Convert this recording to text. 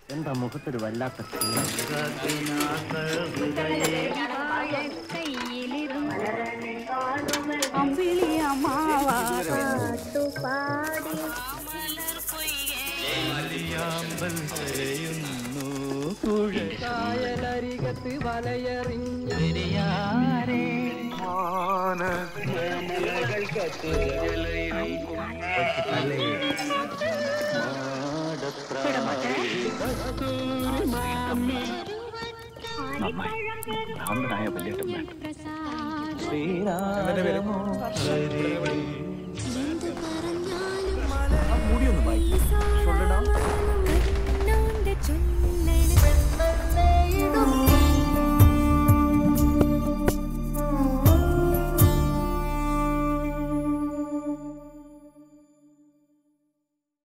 എന്താ മുഖത്തൊരു വല്ലാത്ത കായലരികത്ത് വലയെറിഞ്ഞ ഭ്രാന്തനായ വലിയേട്ടൻ വേണ്ട മൂടിയൊന്ന് വായിക്കും